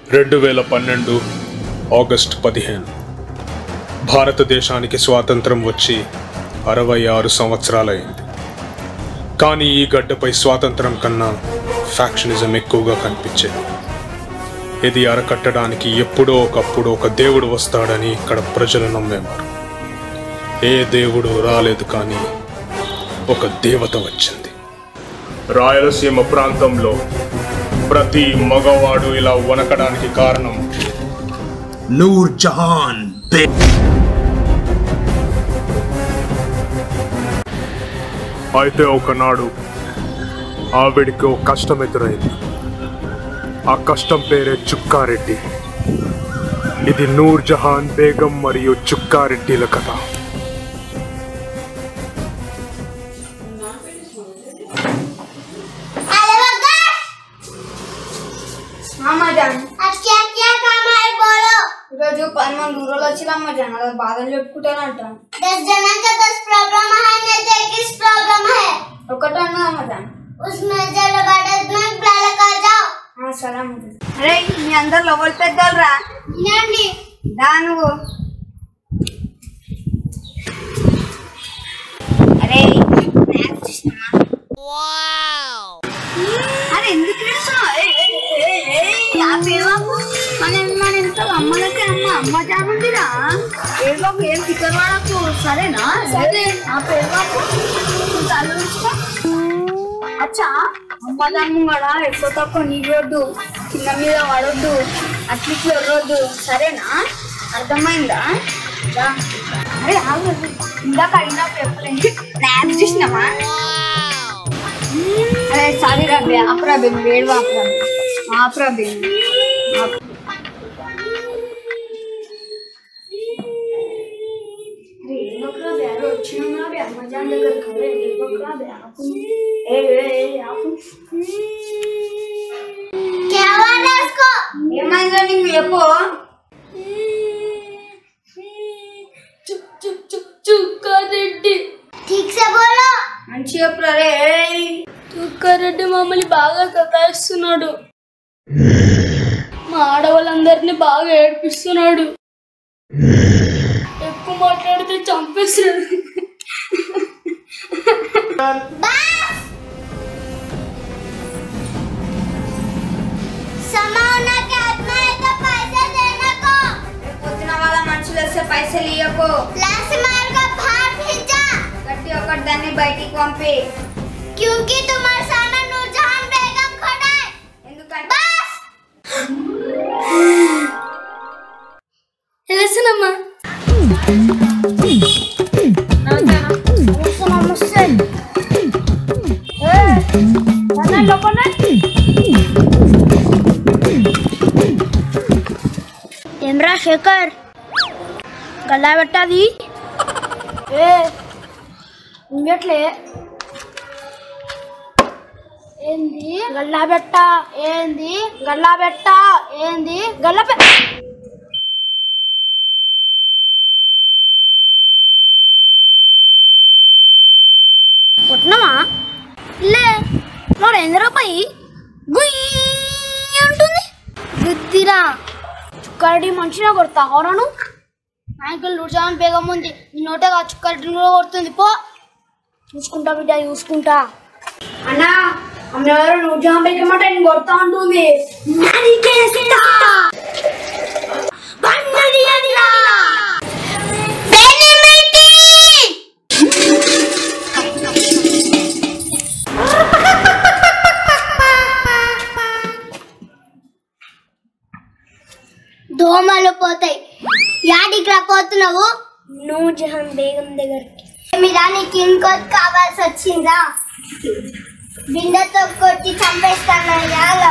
రెండు వేల పన్నెండు ఆగస్ట్ పదిహేను భారతదేశానికి స్వాతంత్రం వచ్చి అరవై ఆరు సంవత్సరాలైంది కానీ ఈ గడ్డపై స్వాతంత్రం కన్నా ఫ్యాక్షనిజం ఎక్కువగా కనిపించేది ఇది అరకట్టడానికి ఎప్పుడో ఒకప్పుడు ఒక దేవుడు వస్తాడని ఇక్కడ ప్రజలు నమ్మేవారు ఏ దేవుడు రాలేదు కానీ ఒక దేవత వచ్చింది రాయలసీమ ప్రాంతంలో ప్రతి మగవాడు ఇలా వనకడానికి కారణం నూర్ జహాన్ బే అయితే ఒకనాడు ఆవిడికి ఒక కష్టం ఎదురైంది ఆ కష్టం పేరే చుక్కారెడ్డి ఇది నూర్ జహాన్ బేగం మరియు చుక్కారెడ్డిల కథ అమ్మజాన్ अब क्या क्या काम है बोलो ఈరోజు పది మంది ఊళ్ళో వచ్చిన అమ్మజాన్ అలా బాధలు చెప్పుకుంటానంట दस जना का दस प्रॉब्लम है नहीं तो इक्कीस प्रॉब्लम है ఒకటి అన్నది అమ్మజాన్ उसमें जल बड़द में ब्लैक आ जाओ ఆ, సరే అమ్మజాన్ అరే మీ అందరు లోపల పెద్దోళ్ళరా నండి దా నువ్వు అరే స్నాక్స్ చూసినావా? అరే ఎందుకు ఏడుస్తున్నావ్? ఏయ్, ఏయ్, ఏయ్, ఏయ్, ఆ పేరువాపు మన మన ఎంత అమ్మలకి అమ్మ అమ్మ జానుందిరా పేరువాపు ఏం ఫికర్ వాడకు సరేనా సరే ఆ పేరువాపు తల్లుకో అచ్చా అమ్మ దాని కూడా ఎక్కువ తక్కువ నీరొద్దు కింద మీద పడొద్దు అట్లా ఇట్లా వరొద్దు సరేనా అర్థమైందా రా. అరే ఆగు ఇందాక అడిగినప్పుడు ఎప్పుడు స్నాప్ చూసినామా అరే సారీ రాబే ఆపరా బే నువ్వు ఏడు ఆపరా ఆపరా బే ఆపు. అరే ఏడవకురా బే, అరే వచ్చినాం రా బే, అమ్మజాన్ దగ్గరికి. అరే ఏడవకురా బే, ఆపు. ఏ, ఏ, ఏ, ఆపు. क्या हुआ था उसको ఏమైందో నీకు చెప్పు చుక్కారెడ్డి ठीक से बोलो మంచి చెప్పురా రే ఏయ్. చుక్కారెడ్డి మమ్మల్ని బాగా సతాయిస్తున్నాడు మా ఆడవాళ్ళందరినీ బాగా ఏడిపిస్తున్నాడు ఎక్కువ మాట్లాడితే చంపేస్తాడు समाना के हाथ में है तो पैसे देने को పొద్దున వాళ్ళ మనుషులు వస్తే పైసలు ఇవ్వకు लाश मार का बाहर भेजा గట్టి ఒకటి దాన్ని బయటికి పంపి क्योंकि तुम्हारे सामने नूरजहान बेगम खड़ा है ఎందుకంటే बस తెలుసునమ్మా ఏమ్రా శేఖర్ గల్లా పెట్టాది ఏ ఇంకెట్లే ఏంది గల్లా పెట్ట ఏంది గల్లా పెట్ట ఏంది గల్లా పె కొట్టినావా లే మరి ఎన్ని రూపాయి గుయ్యి అంటుంది బుద్ధిరా చుక్కారెడ్డి మంచిగా కొడతా అవును నాయకులు నూర్జాన్ బేగం ఉంది నీ నోటగా చుక్కారెడ్డిని కూడా కొడుతుంది పో చూసుకుంటా బిడ్డ చూసుకుంటా అన్నా అమ్మ ఎవరు నువ్వు జాంబేకమాట నేను కొడతా ఉంటుంది దోమలు పోతాయి యాడికి రా పోతున్నావు నువ్వు జహాన్ బేగం దగ్గరికి మీద నీకు ఇంకోటి కావాల్సి వచ్చిందా బిందెతో కొట్టి చంపేస్తాను యాలో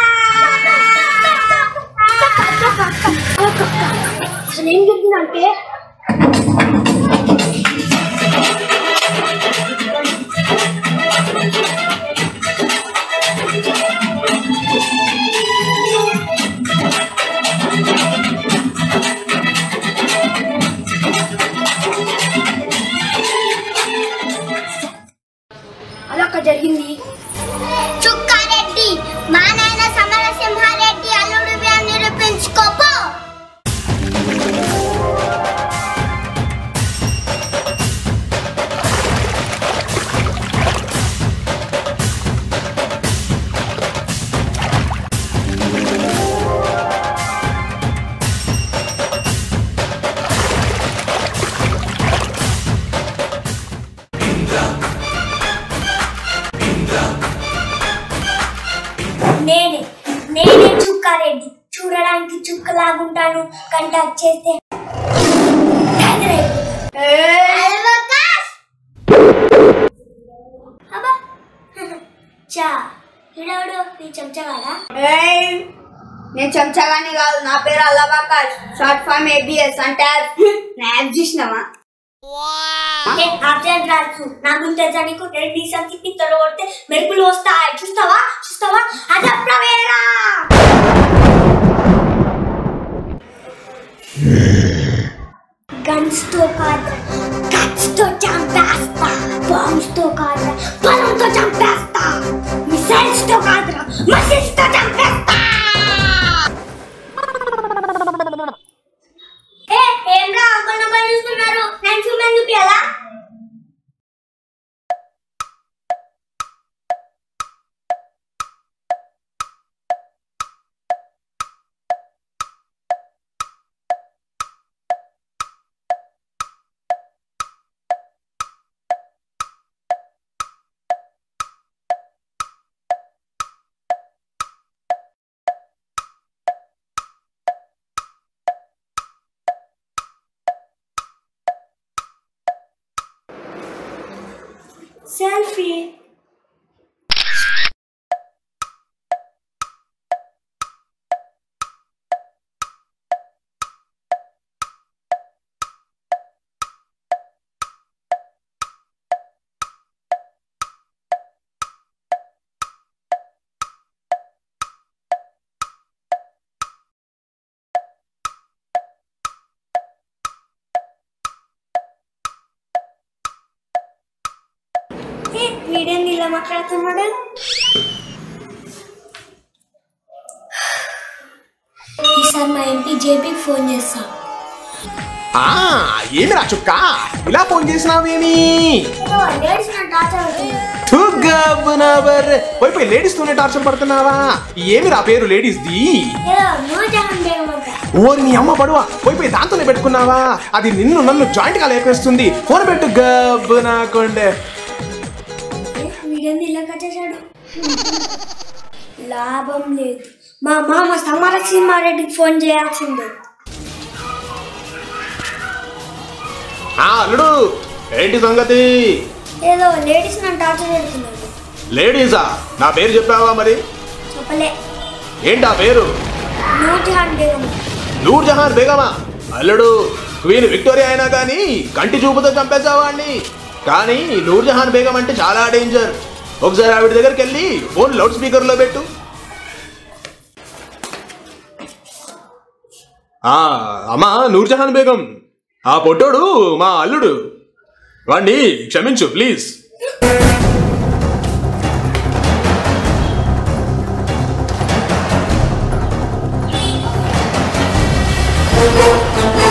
అసలు ఏం జరిగిందంటే అలా అక్కడ జరిగింది చుక్కారెడ్డి మా నాయన సమరసింహారెడ్డి అల్లుడు అని కంటాక్ట్ చేస్తే అబ్బా చా ఇడవడు నీ చెంచగాడా ఏయ్, నేను చెంచగాని కాదు నా పేరు అల్లబాకాష్ షార్ట్ ఫామ్ ఏబిఎస్ అంటే యాప్ చూసినావా ఆప్షన్ రాజు నా గురించి తెలుసా నీకు నేను డీసెంట్ పిత్తలు కొడితే మెరుపులు వస్తాయి చూస్తావా చూస్తావా అది అప్రవేరా గన్స్ తో కాదు గన్స్ తో చంపేస్తా బాంబ్స్ తో కాదు బలంతో చంపేస్తా మిసైల్స్ తో కాదు మసిల్స్ తో చంపేస్తా ఏ ఏం రా అంకుల్ నెంబర్ చూస్తున్నారు నేను చూడని చూపియాలా సెల్ఫీ వీడేంది ఇలా మాట్లాడుతున్నాడు ఈసారి మా ఎంపీ జేపీకి ఫోన్ చేస్తా ఆ ఏమిరా చుక్క ఇలా ఫోన్ చేసినావేమి లేడీస్ నా టార్చర్ అవుతుంది తుగ్గబునబర్ పోయి పోయి లేడీస్ తోనే టార్చర్ పడుతున్నావా ఏమిరా పేరు లేడీస్ ది ఏదో నూర్జహాన్ బేగం అంట ఓరి నీ అమ్మ పడువా పోయి పోయి దాంతోనే పెట్టుకున్నావా అది నిన్ను నన్ను జాయింట్ గా లేపేస్తుంది ఫోన్ పెట్టు గబ్బు నాకుండే వీడేంది ఇలా కట్టేశాడు లాభం లేదు మా మామ సమరసింహారెడ్డికి ఫోన్ చేయాల్సిందే ఆ అల్లుడు ఏంటి సంగతి ఏదో లేడీస్ నన్ను టార్చర్ పెడుతున్నాడు లేడీసా నా పేరు చెప్పావా మరి చెప్పలే ఏంటి ఆ పేరు నూర్జహాన్ బేగం నూర్ జహాన్ బేగమా అల్లుడు క్వీన్ విక్టోరియా అయినా కానీ కంటి చూపుతో చంపేసావాడిని కానీ నూర్ జహాన్ బేగం అంటే చాలా డేంజర్ ఒకసారి ఆవిడ దగ్గరికి వెళ్ళి ఫోన్ లౌడ్ స్పీకర్ లో పెట్టు ఆ అమ్మా నూర్ జహాన్ బేగం ఆ పొట్టోడు మా అల్లుడు వాణ్ణి క్షమించు ప్లీజ్ ఆ